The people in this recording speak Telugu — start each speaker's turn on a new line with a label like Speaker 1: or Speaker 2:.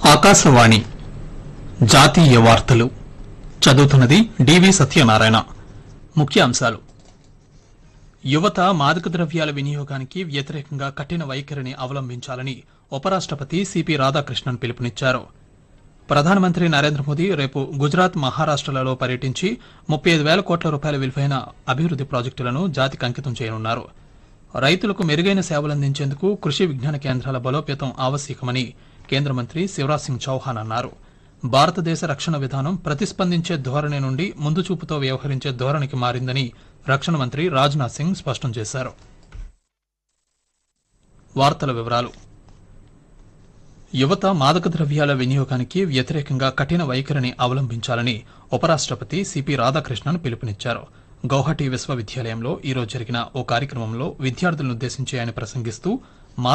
Speaker 1: ఆకాశవాణి జాతీయ వార్తలు చదువుతున్నది డివి సత్యనారాయణ ముఖ్యాంశాలు యువత మాదక ద్రవ్యాల వినియోగానికి వ్యతిరేకంగా కఠిన వైఖరిని అవలంబించాలని ఉపరాష్టపతి సిపి రాధాకృష్ణన్ పిలుపునిచ్చారు ప్రధానమంత్రి నరేంద్ర మోదీ రేపు గుజరాత్ మహారాష్టలలో పర్యటించి ముప్పై ఐదు వేల కోట్ల రూపాయల విలువైన అభివృద్ది ప్రాజెక్టులను జాతికి అంకితం చేయనున్నారు రైతులకు మెరుగైన సేవలందించేందుకు కృషి విజ్ఞాన కేంద్రాల బలోపేతం ఆవశ్యకమని కేంద్ర మంత్రి శివరాజ్ సింగ్ చౌహాన్ అన్నారు భారతదేశ రక్షణ విధానం ప్రతిస్పందించే ధోరణి నుండి ముందు చూపుతో వ్యవహరించే ధోరణికి మారిందని రక్షణ మంత్రి రాజ్నాథ్ సింగ్ స్పష్టం చేశారు వార్తల వివరాలు యువత మాదక ద్రవ్యాల వినియోగానికి వ్యతిరేకంగా కఠిన వైఖరిని అవలంబించాలని ఉపరాష్టపతి సిపి రాధాకృష్ణన్ పిలుపునిచ్చారు గౌహటి విశ్వవిద్యాలయంలో ఈరోజు జరిగిన ఓ కార్యక్రమంలో విద్యార్థులనుద్దేశించి ఆయన ప్రసంగిస్తూ